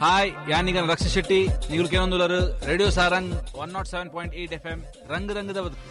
Hi ಯಾನೀಗ Raksha Shetty ನೀವು ಕೇಳೊಂದುಲರು radio Sarang one nought seven point eight F M ರಂಗ್ ರಂಗದ ಬದುಕು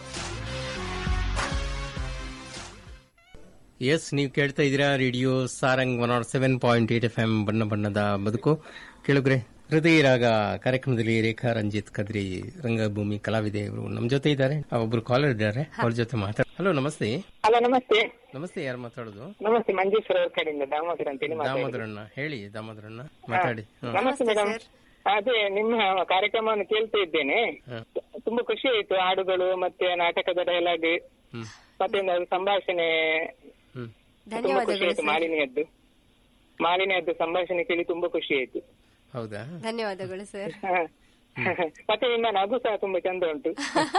ಎಸ್ ನೀವು ಕೇಳ್ತಾ ಇದ್ದೀರಾ radio Sarang one nought seven point eight F M ಬಣ್ಣ ಬಣ್ಣದ ಬದುಕು ಕೇಳುಗ್ರೆ ಹೃದಯ ರಾಗ ಕಾರ್ಯಕ್ರಮದಲ್ಲಿ ರೇಖಾ ರಂಜಿತ್ ಕದ್ರಿ ರಂಗಭೂಮಿ ಕಲಾವಿದೆ ಇವರು ನಮ್ಮ ಜೊತೆ ಇದ್ದಾರೆ ಒಬ್ರು ಕಾಲರ್ ಇದ್ದಾರೆ ಅವ್ರ ಜೊತೆ ಮಾತಾಡ ಹಲೋ ನಮಸ್ತೆ ಹಲೋ ನಮಸ್ತೆ ನಮಸ್ತೆ ಯಾರು ಮಾತಾಡೋದು ನಮಸ್ತೆ ಮಂಜೇಶ್ವರ ಅವ್ರ ಕಡೆಯಿಂದ ದಾಮೋದರ ಅಂತೇಳಿ ಮಾತಾಡೋದು. ದಾಮೋದರಣ್ಣ ಹೇಳಿ ದಾಮೋದರಣ್ಣ ಮಾತಾಡಿ ಹ್ಮ್. ನಮಸ್ತೆ ಮೇಡಮ್ ಅದೇ ನಿಮ್ಮ ಕಾರ್ಯಕ್ರಮವನ್ನು ಕೇಳ್ತಾ ಇದ್ದೇನೆ ಹ್ಮ್. ತುಂಬಾ ಖುಷಿ ಆಯ್ತು ಹಾಡುಗಳು ಮತ್ತೆ ನಾಟಕದ ಡೈಲಾಗ್ ಹ್ಮ್. ಮತ್ತೆ ಒಂದು ಸಂಭಾಷಣೆ ಹ್ಮ್ ತುಂಬಾ ಖುಷಿ ಆಯ್ತು ಮಾಲಿನ್ಯದ್ದು ಮಾಲಿನ್ಯದ್ದು ಸಂಭಾಷಣೆ ಕೇಳಿ ತುಂಬಾ ಖುಷಿ ಆಯ್ತು ಹೌದಾ ಧನ್ಯವಾದಗಳು ಸರ್ ಹ. ಮತ್ತೆ ನಿಮ್ಮ ನಗು ಸಹ ತುಂಬಾ ಚಂದ ಉಂಟು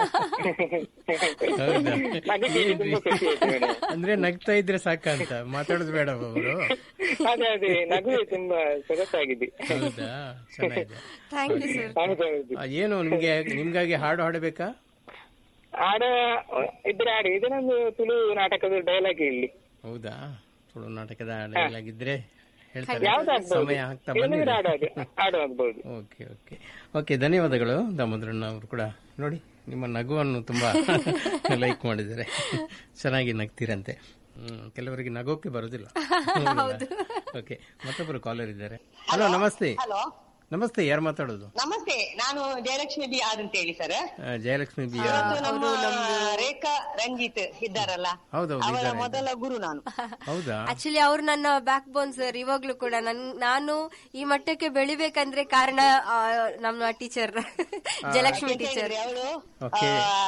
ಹೌದಾ ನಗು ಕೇಳಿ ತುಂಬಾ ಖುಷಿ ಆಯ್ತು ಮೇಡಮ್ ಅಂದ್ರೆ ನಗ್ತಾ ಇದ್ರೆ ಸಾಕಂತ ಮಾತಾಡೋದು ಬೇಡ ಅವರು ಅದೇ ಅದೇ ನಗು ತುಂಬಾ ಸೊಗಸಾಗಿದೆ ಹೌದಾ ಚೆನ್ನಾಗಿದೆ ಥ್ಯಾಂಕ್ ಯು ಸರ್ ಹೌದು ಹೌದು ಆ, ಏನು ನಿಮ್ಗೆ ನಿಮ್ಗಾಗಿ ಹಾಡು ಹಾಡಬೇಕಾ ಆಡ ಇದ್ರೆ ಆಡಿ ಇದನ್ನೊಂದು ತುಳು ನಾಟಕದ ಡೈಲಾಗ್ ಇಲ್ಲಿ ಹೌದಾ ತುಳು ನಾಟಕದ ಡೈಲಾಗ್ ಇದ್ರೆ ಹೇಳ್ತಾರೆ ಯಾವ್ದಾಗ್ಬೋದು ಸಮಯ ಆಗ್ತಾ ಏನಾದ್ರು ಬಂದಿದೆ ಆಡೋದು ಆಡುವಾಗ್ಬೋದು ಓಕೆ ಓಕೆ ಓಕೆ ಧನ್ಯವಾದಗಳು ದಾಮೋದರಣ್ಣ ಅವರು ಕೂಡ ನೋಡಿ ನಿಮ್ಮ ನಗುವನ್ನು ತುಂಬಾ ಲೈಕ್ ಮಾಡಿದ್ದಾರೆ ಚೆನ್ನಾಗಿ ನಗ್ತೀರಂತೆ ಹ್ಮ್ ಕೆಲವರಿಗೆ ನಗೋಕೆ ಬರೋದಿಲ್ಲ ಓಕೆ ಮತ್ತೊಬ್ಬರು ಕಾಲರ್ ಇದ್ದಾರೆ ಹಲೋ ನಮಸ್ತೆ ಹಲೋ ನಮಸ್ತೆ ಯಾರು ಮಾತಾಡೋದು ನಮಸ್ತೆ ನಾನು ಜಯಲಕ್ಷ್ಮಿ ಬಿ ಆರ್ ಅಂತ ಹೇಳಿ ಸರ್ ಆ, ಜಯಲಕ್ಷ್ಮಿ ಬಿ ಆರ್ ಇವತ್ತು ನಮ್ಮ ರೇಖಾ ರಂಜಿತ್ ಇದ್ದಾರಲ್ಲ ಹೌದೌದು ಅವರ ಇದ್ದಾರೆ ಮೊದಲ ಗುರು ನಾನು ಹೌದಾ ಆಕ್ಚುಲಿ ಅವ್ರು ನನ್ನ ಬ್ಯಾಕ್ ಬೋನ್ ಸರ್ ಇವಾಗ್ಲೂ ಕೂಡ ನನ್ ನಾನು ಈ ಮಟ್ಟಕ್ಕೆ ಬೆಳಿಬೇಕಂದ್ರೆ ಕಾರಣ ಆ, ನಮ್ಮ ಟೀಚರ್ ಜಯಲಕ್ಷ್ಮಿ ಟೀಚರ್ ಅವಳು Okay.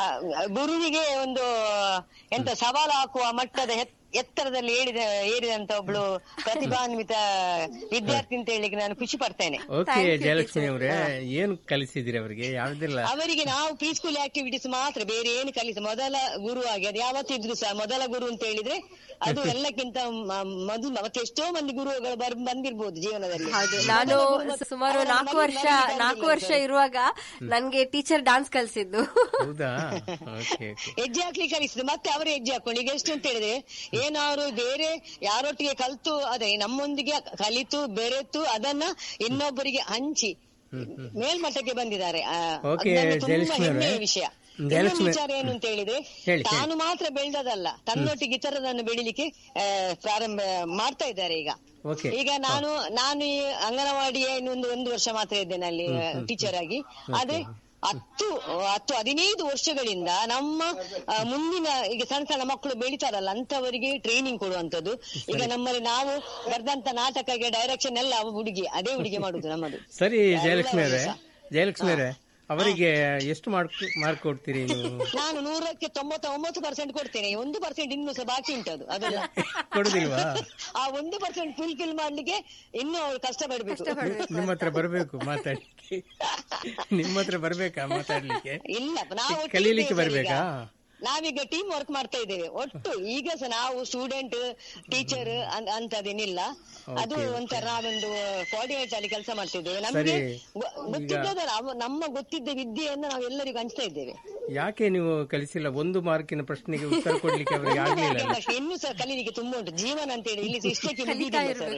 ಗುರುವಿಗೆ ಒಂದು ಎಂತ ಸವಾಲು ಹಾಕುವ ಮಟ್ಟದ ಎತ್- ಎತ್ತರದಲ್ಲಿ ಏರಿದ ಏರಿದಂತ ಒಬ್ಳು ಪ್ರತಿಭಾನ್ವಿತ ವಿದ್ಯಾರ್ಥಿ ಅಂತ ಹೇಳಿಕ್ಕೆ ನಾನು ಖುಷಿ ಪಡ್ತೇನೆ ಓಕೆ ಜಯಲಕ್ಷ್ಮಿ ಅವರೇ ಏನು ಕಲಿಸಿದಿರಿ ಅವರಿಗೆ ಯಾವ್ದಿಲ್ಲ ಅವರಿಗೆ ನಾವು ಪೀಸ್ಫುಲ್ ಆಕ್ಟಿವಿಟೀಸ್ ಮಾತ್ರ ಬೇರೆ ಏನು ಕಲಿಸ ಮೊದಲ ಗುರು ಆಗಿ ಅದು ಯಾವತ್ತಿದ್ರು ಸಹ ಮೊದಲ ಗುರು ಅಂತ ಹೇಳಿದ್ರೆ ಅದು ಎಲ್ಲಕ್ಕಿಂತ ಮ- ಮೊದಲು ಮತ್ತೆ ಎಷ್ಟೋ ಮಂದಿ ಗುರುಗಳು ಬರ್ ಬಂದಿರ್ಬೋದು ಜೀವನದಲ್ಲಿ ಹೌದು ನಾನು ಸುಮಾರು ನಾಲ್ಕು ವರ್ಷ ನಾಲ್ಕು ವರ್ಷ ಇರುವಾಗ ನನ್ಗೆ ಟೀಚರ್ ಡಾನ್ಸ್ ಕಲಿಸಿದ್ದು ಹೌದಾ ಓಕೆ ಓಕೆ ಹೆಜ್ಜೆ ಹಾಕ್ಲಿಕ್ಕೆ ಕಲಿಸಿದ್ರು ಮತ್ತೆ ಅವರು ಹೆಜ್ಜೆ ಹಾಕೊಂಡು ಈಗ ಎಷ್ಟು ಅಂತ ಹೇಳಿದ್ರೆ ಏನಾದ್ರು ಬೇರೆ ಯಾರೊಟ್ಟಿಗೆ ಕಲ್ತು ಅದೇ ನಮ್ಮೊಂದಿಗೆ ಕಲಿತು ಬೆರೆತು ಅದನ್ನ ಇನ್ನೊಬ್ಬರಿಗೆ ಹಂಚಿ ಮೇಲ್ಮಟ್ಟಕ್ಕೆ ಬಂದಿದ್ದಾರೆ ಆ, ಅದು Okay, ನನಗೆ ತುಂಬಾ ಜಯಲಕ್ಷ್ಮಿ ಅವರೇ. ಹೆಮ್ಮೆಯ ವಿಷಯ ಇನ್ನೊಂದು ಜಯಲಕ್ಷ್ಮಿ- ವಿಚಾರ ಏನು ಅಂತ ಹೇಳಿದ್ರೆ ಹೇಳಿ, ತಾನು ಮಾತ್ರ ಬೆಳೆದದಲ್ಲ ತನ್ನೊಟ್ಟಿಗೆ ಇತರರನ್ನು ಬೆಳಿಲಿಕ್ಕೆ ಆ, ಪ್ರಾರಂಭ ಮಾಡ್ತಾ ಇದ್ದಾರೆ ಈಗ Okay. ಈಗ ನಾನು ನಾನು ಈ ಅಂಗನವಾಡಿಯ ಇನ್ನೊಂದು ಒಂದು ವರ್ಷ ಮಾತ್ರ ಇದ್ದೇನೆ ಅಲ್ಲಿ ಟೀಚರ್ ಆಗಿ ಆದ್ರೆ ಹತ್ತು ಹತ್ತು ಹದಿನೈದು ವರ್ಷಗಳಿಂದ ನಮ್ಮ ಆ, ಮುಂದಿನ ಈಗ ಸಣ್ಣ ಸಣ್ಣ ಮಕ್ಕಳು ಬೆಳಿತಾರಲ್ಲ ಅಂತವರಿಗೆ ಟ್ರೈನಿಂಗ್ ಕೊಡುವಂತದ್ದು ಈಗ ನಮ್ಮಲ್ಲಿ ನಾವು ಬರ್ದಂತ ನಾಟಕಕ್ಕೆ ಡೈರೆಕ್ಷನ್ ಎಲ್ಲ ಅವ ಹುಡುಗಿ ಅದೇ ಹುಡುಗಿ ಮಾಡುದು ನಮ್ಮದು ಸರಿ ಜಯಲಕ್ಷ್ಮಿ ಅವರೇ ಎಲ್ಲ ಜಯಲಕ್ಷ್ಮಿ ಅವರೇ ಅವರಿಗೆ ಎಷ್ಟು ಮಾರ್ಕ್ ಮಾರ್ಕ್ ಕೊಡ್ತೀರಿ ನೀವು ನಾನು ನೂರಕ್ಕೆ ತೊಂಬತ್ತ ಒಂಬತ್ತು ಪರ್ಸೆಂಟ್ ಕೊಡ್ತೇನೆ ಒಂದು ಪರ್ಸೆಂಟ್ ಇನ್ನೂ ಸಹ ಬಾಕಿ ಉಂಟು ಅದು ಅದೆಲ್ಲ ಕೊಡುದಿಲ್ವಾ ಆ ಒಂದು ಪರ್ಸೆಂಟ್ ಫುಲ್ಫಿಲ್ ಮಾಡ್ಲಿಕ್ಕೆ ಇನ್ನೂ ಅವ್ರು ಕಷ್ಟಪಡ್ಬೇಕು ನಿಮ್ಮ ಹತ್ರ ಬರಬೇಕು ಮಾತಾಡ್ಲಿಕ್ಕೆ ನಿಮ್ಮ ಹತ್ರ ಬರ್ಬೇಕಾ ಮಾತಾಡ್ಲಿಕ್ಕೆ ಇಲ್ಲ ನಾವು ಒಟ್ಟಿಗೆ ಕಲೀಲಿಕ್ಕೆ ಇದ್ದೇವೆ ಬರ್ಬೇಕಾ ಈಗ. ನಾವೀಗ ಟೀಮ್ ವರ್ಕ್ ಮಾಡ್ತಾ ಇದ್ದೇವೆ ಒಟ್ಟು ಈಗ ಸಹ ನಾವು ಸ್ಟೂಡೆಂಟ್ ಟೀಚರ್ ಅಂತದೇನಿಲ್ಲ ಅದು ಒಂಥರ ನಾವೊಂದು ಕೋಆರ್ಡಿನೇಟ್ ಅಲ್ಲಿ ಕೆಲಸ ಮಾಡ್ತಿದ್ದೇವೆ ನಮಗೆ ಸರಿ. ಗೊ- ಗೊತ್ತಿದ್ದದಲ್ಲ ಅವ- ನಮ್ಮ ಗೊತ್ತಿದ್ದ ವಿದ್ಯೆಯನ್ನು ನಾವು ಎಲ್ಲರಿಗೂ ಹಂಚ್ತಾ ಇದ್ದೇವೆ ಯಾಕೆ ನೀವು ಕಲಿಸಿಲ್ಲ ಒಂದು ಮಾರ್ಕಿನ ಪ್ರಶ್ನೆಗೆ ಉತ್ತರ ಕೊಡ್ಲಿಕ್ಕೆ ಅವರಿಗೆ ಆಗ್ಲಿಲ್ಲ ಅಲ್ಲ? ಅಷ್ಟೇ, ಇನ್ನೂ ಸಹ ಕಲೀಲಿಕ್ಕೆ ತುಂಬಾ ಉಂಟು ಜೀವನ ಅಂತ ಹೇಳಿ ಇಲ್ಲಿ ಇಷ್ಟಕ್ಕೆ ಮುಗಿಯುವುದಿಲ್ಲ ಸರ್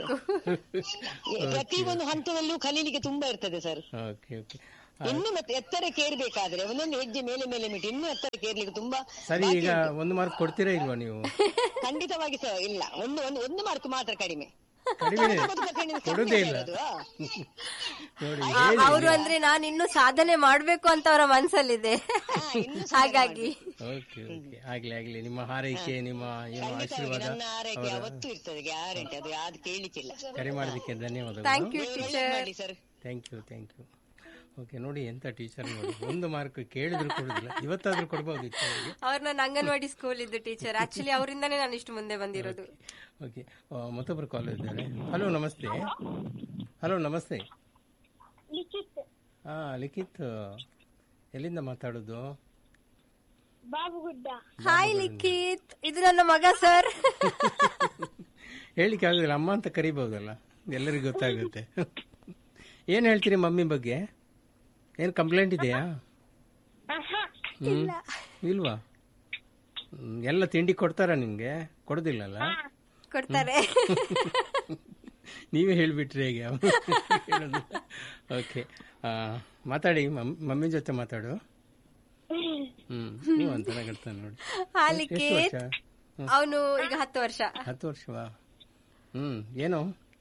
ಪ್ರತಿ ಒಂದು ಹಂತದಲ್ಲೂ ಕಲೀಲಿಕ್ಕೆ ತುಂಬಾ ಇರ್ತದೆ ಸರ್ ಓಕೆ ಓಕೆ ಇನ್ನು ಮತ್ತೆ ಎತ್ತರಕ್ಕೆ ಏರ್ಬೇಕಾದ್ರೆ ಒಂದೊಂದು ಹೆಜ್ಜೆ ಮೇಲೆ ಮೇಲೆ ಮಿಟ್ಟು ಇನ್ನೂ ಎತ್ತರಕ್ಕೆ ಏರ್ಲಿಕ್ಕೆ ತುಂಬಾ ಸರಿ ಬಾಕಿ ಈಗ ಉಂಟು. ಒಂದು ಮಾರ್ಕ್ ಕೊಡ್ತೀರಾ ಇಲ್ವಾ ನೀವು ಖಂಡಿತವಾಗಿ ಸರ್ ಇಲ್ಲ ಒಂದು ಒಂದು ಒಂದು ಮಾರ್ಕ್ ಮಾತ್ರ ಕಡಿಮೆ ಕಡಿಮೆ ತೊಂಬತ್ತು ಕಡಿಮೆ ಕೊಡುದೇ ಇಲ್ಲ ಇರೋದು, ಆ? ನೋಡಿ ಅವರು ಅಂದ್ರೆ ನಾನು ಇನ್ನು ಸಾಧನೆ ಮಾಡ್ಬೇಕು ಅಂತ ಅವರ ಮನ್ಸಲ್ಲಿದೆ ಹಾಗಾಗಿ ಓಕೆ ಓಕೆ ಆಗ್ಲಿ ಆಗ್ಲಿ ನಿಮ್ಮ ಹಾರೈಕೆ ನಿಮ್ಮ ಏನು ಖಂಡಿತವಾಗಿ ಆಶೀರ್ವಾದ ನನ್ನ ಆರೈಕೆ ಅವರ ಯಾವತ್ತೂ ಇರ್ತದೆ ಗ್ಯಾರಂಟಿ ಅದು ಯಾವ್ದು ಕೇಳಿಕ್ಕಿಲ್ಲ ಕರೆ ಮಾಡೋದಕ್ಕೆ ಧನ್ಯವಾದಗಳು ಥ್ಯಾಂಕ್ ಯು ಒಳ್ಳೇದು ಟೀಚರ್ ಮಾಡಿ sir thank you thank you okay ನೋಡಿ ಎಂತ ಟೀಚರ್ ನೋಡಿ ಒಂದು ಮಾರ್ಕ್ ಕೇಳಿದ್ರು ಕೊಡುದಿಲ್ಲ ಇವತ್ತಾದ್ರೂ ಕೊಡ್ಬೋದಿತ್ತು ಅವರಿಗೆ ಅವ್ರು ನನ್ನ ಅಂಗನವಾಡಿ ಸ್ಕೂಲ್ ಇದ್ದು ಟೀಚರ್ ಆಕ್ಚುಲಿ ಅವರಿಂದಾನೇ ನಾನು ಇಷ್ಟು ಮುಂದೆ ಬಂದಿರೋದು ಓಕೆ ಆ, ಮತ್ತೊಬ್ರು ಕಾಲ್ ಇದ್ದಾರೆ ಹಲೋ ನಮಸ್ತೆ ಹಲೋ ನಮಸ್ತೆ ಹಾ ಲಿಖಿತ್ ಎಲ್ಲಿಂದ ಮಾತಾಡೋದು ಹಾಯ್ ಲಿಖಿತ್ ಇದು ನನ್ನ ಮಗ ಸರ್ ಹೇಳಿಕ್ಕೆ ಆಗುದಿಲ್ಲ ಅಮ್ಮ ಅಂತ ಕರಿಬಹುದಲ್ಲ ಎಲ್ಲರಿಗೂ ಗೊತ್ತಾಗುತ್ತೆ ಏನ್ ಹೇಳ್ತೀರಿ ಮಮ್ಮಿ ಬಗ್ಗೆ ಏನ್ ಕಂಪ್ಲೇಂಟ್ ಇದೆಯಾ ಹ್ಮ್ ಇಲ್ವಾ ಹ್ಮ್, ಎಲ್ಲ ತಿಂಡಿ ಕೊಡ್ತಾರ ನಿಮ್ಗೆ ಕೊಡುದಿಲ್ಲಲ್ಲ ಕೊಡ್ತಾರೆ ನೀವೇ ಹೇಳ್ಬಿಟ್ರಿ ಹೇಗೆ ಹೇಳೋದು ಓಕೆ ಮಾತಾಡಿ ಮಮ್- ಮಮ್ಮಿ ಜೊತೆ ಮಾತಾಡು ಹ್ಮ್ ನೀವು ಅಂತ ನಗಾಡ್ತಾನೆ ನೋಡಿ ಹಾಲಿಕೆ ಎಷ್ಟು ವರ್ಷ ಅವನು ಈಗ ಹತ್ತು ವರ್ಷ ಹತ್ತು ವರ್ಷವಾ ಹ್ಮ್ ಏನು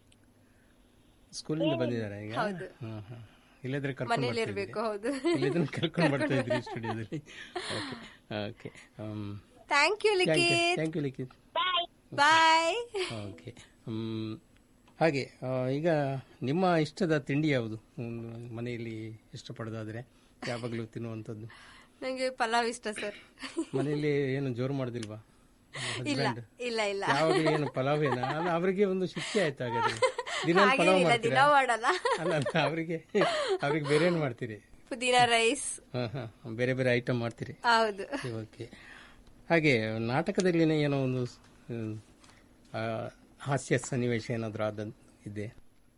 ಸ್ಕೂಲಿಂದ ಬಂದಿದ್ದಾರೆ ಈಗ ಹೌದು. ಹ್ಮ್, ಹ್ಮ್. ಇಲ್ಲದ್ರೆ ಕರ್ಕೊಂಡು ಮನೇಲಿ ಬರ್ತಾ ಇರ್ಬೇಕು ಹೌದು ಇದ್ರಿ. ಇಲ್ಲದ್ರೆ ಕರ್ಕೊಂಡು ಬರ್ತಾ ಇದ್ರಿ ಸ್ಟುಡಿಯೋದಲ್ಲಿ okay okay thank you Likhith thank you Likhith bye okay ಹ್ಮ್, ಹಾಗೆ ಆ, ಈಗ ನಿಮ್ಮ ಇಷ್ಟದ ತಿಂಡಿ ಯಾವುದು ಹ್ಮ್, ಮನೆಯಲ್ಲಿ ಇಷ್ಟಪಡೋದಾದ್ರೆ ಯಾವಾಗಲೂ ತಿನ್ನುವಂಥದ್ದು ನಂಗೆ ಪಲಾವ್ ಇಷ್ಟ ಸರ್ ಮನೆಯಲ್ಲಿ ಏನು ಜೋರು ಮಾಡೋದಿಲ್ವಾ ಇಲ್ಲ ಹಸ್ಬೆಂಡ್ ಇಲ್ಲ ಇಲ್ಲ ಯಾವಾಗ ಏನು ಪಲಾವ್ ಏನ ಅಲ್ಲ, ಅವರಿಗೆ ಒಂದು ಶಿಕ್ಷೆ ಆಯ್ತು ಹಾಗಾದ್ರೆ ದಿನ ಪಲಾವ್ ಹಾಗೇನಿಲ್ಲ ದಿನ ಮಾಡ್ತೀರಾ ಮಾಡಲ್ಲ ಅಲ್ಲ ಅಲ್ಲ, ಅವರಿಗೆ ಅವರಿಗೆ ಬೇರೆ ಏನು ಮಾಡ್ತೀರಿ ಪುದೀನ ರೈಸ್ ಹಾ ಹಾ ಬೇರೆ ಬೇರೆ ಐಟಮ್ ಮಾಡ್ತೀರಿ ಹೌದು ಓಕೆ ಹಾಗೆ ನಾಟಕದಲ್ಲಿನೇ ಏನೋ ಒಂದು ಹ್ಮ್, ಆ, ಹಾಸ್ಯ ಸನ್ನಿವೇಶ ಏನಾದರೂ ಆದ ಇದೆ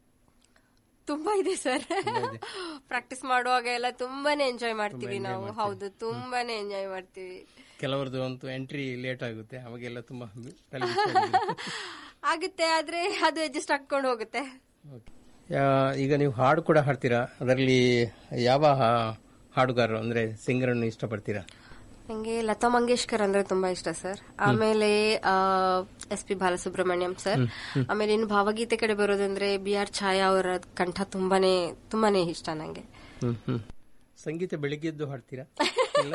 ತುಂಬಾ ಇದೆ ಸರ್ ಪ್ರಾಕ್ಟೀಸ್ ಮಾಡುವಾಗ ಎಲ್ಲ ತುಂಬಾನೇ ಎಂಜಾಯ್ ಮಾಡ್ತೀವಿ ನಾವು ಹೌದು ತುಂಬಾನೇ ಎಂಜಾಯ್ ಮಾಡ್ತೀವಿ ಕೆಲವರದ್ದು ಅಂತೂ ಎಂಟ್ರಿ ಲೇಟ್ ಆಗುತ್ತೆ ಅವಾಗೆಲ್ಲ ತುಂಬಾ ತಲೆ ಬಿಸಿ ಆಗುತ್ತೆ ಆದ್ರೆ ಅದು ಅಡ್ಜಸ್ಟ್ ಹಾಕೊಂಡು ಹೋಗುತ್ತೆ ಓಕೆ. ಯಾ- ಈಗ ನೀವು ಹಾಡು ಕೂಡ ಹಾಡ್ತೀರಾ ಅದರಲ್ಲಿ ಯಾವ ಹಾ- ಹಾಡುಗಾರರು ಅಂದ್ರೆ ಸಿಂಗರ್ ಅನ್ನು ಇಷ್ಟಪಡ್ತೀರಾ ನಂಗೆ ಲತಾ ಮಂಗೇಶ್ಕರ್ ಅಂದ್ರೆ ತುಂಬಾ ಇಷ್ಟ ಸರ್ ಆಮೇಲೆ ಎಸ್ ಪಿ ಬಾಲಸುಬ್ರಹ್ಮಣ್ಯಂ ಸರ್ ಆಮೇಲೆ ಇನ್ನು ಭಾವಗೀತೆ ಕಡೆ ಬರೋದಂದ್ರೆ ಬಿ ಆರ್ ಛಾಯಾ ಅವರ ಕಂಠ ತುಂಬಾನೇ ತುಂಬಾನೇ ಇಷ್ಟ ನಂಗೆ ಹ್ಮ್ ಹ್ಮ್ ಸಂಗೀತ ಬೆಳಿಗ್ಗೆದ್ದು ಹಾಡ್ತೀರಾ ಇಲ್ಲ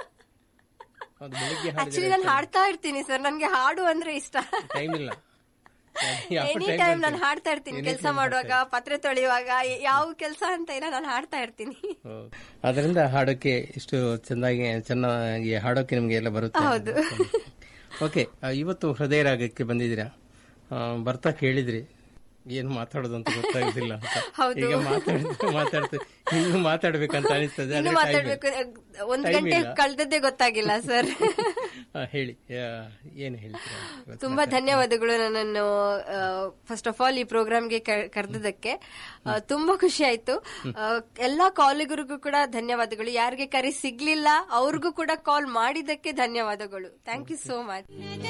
ಹೌದು ಬೆಳಿಗ್ಗೆ ಆಕ್ಚುಲಿ ನಾನು ಹಾಡ್ತಾ ಇರ್ತೀನಿ ಸರ್ ನನ್ಗೆ ಹಾಡು ಅಂದ್ರೆ ಇಷ್ಟ ಟೈಮ್ ಇಲ್ಲ ಯಾವ ಎನಿ time ಟೈಮ್ ನಾನು ಮಾಡ್ತೀರಿ? ಹಾಡ್ತಾ ಇರ್ತೀನಿ ಕೆಲಸ ಮಾಡುವಾಗ ಪಾತ್ರೆ ತೊಳೆಯುವಾಗ ಯಾವ ಕೆಲಸ ಅಂತ ಇಲ್ಲ ನಾನು ಹಾಡ್ತಾ ಇರ್ತೀನಿ ಓ. ಅದರಿಂದ ಹಾಡೋಕೆ ಇಷ್ಟು ಚೆನ್ನಾಗಿ ಚೆನ್ನಾಗಿ ಹಾಡೋಕೆ ನಿಮ್ಗೆ ಎಲ್ಲ ಬರುತ್ತೆ ಹೌದು. ಓಕೆ ಆ, ಇವತ್ತು ಹೃದಯ ರಾಗಕ್ಕೆ ಬಂದಿದ್ದೀರಾ ಆ, ಬರ್ತಾ ಕೇಳಿದ್ರಿ ಏನು ಮಾತಾಡೋದು ಅಂತ ಗೊತ್ತಾಗುದಿಲ್ಲ ಅಂತ ಹೌದು. ಈಗ ಮಾತಾಡ್ತಾ ಮಾತಾಡ್ತಾ ಇನ್ನು ಮಾತಾಡ್ಬೇಕಂತ ಅನಿಸ್ತದೆ ಇನ್ನು ಆದ್ರೆ time ಮಾತಾಡ್ಬೇಕು ಇಲ್ಲ. ಒಂದ್ Time ಗಂಟೆ ಇಲ್ಲ. ಕಳ್ದದ್ದೇ ಗೊತ್ತಾಗಿಲ್ಲ ಸರ್ ಆ, ಹೇಳಿ ಆ, ಏನು ಹೇಳ್ತೀರಾ ಇವತ್ತು? ತುಂಬಾ ಧನ್ಯವಾದಗಳು ನನ್ನನ್ನು ಫಸ್ಟ್ ಆಫ್ ಆಲ್ ಈ ಪ್ರೋಗ್ರಾಮ್ಗೆ ಕರೆದದಕ್ಕೆ ತುಂಬಾ ಖುಷಿ ಆಯ್ತು ಆ, ಎಲ್ಲಾ ಕಾಲಿಗರಿಗೂ ಕೂಡ ಧನ್ಯವಾದಗಳು ಯಾರಿಗೆ ಕರೆ ಸಿಗ್ಲಿಲ್ಲ ಅವ್ರಿಗೂ ಕೂಡ ಕಾಲ್ ಮಾಡಿದ್ದಕ್ಕೆ ಧನ್ಯವಾದಗಳು ಥ್ಯಾಂಕ್ ಯು ಸೋ ಮಚ್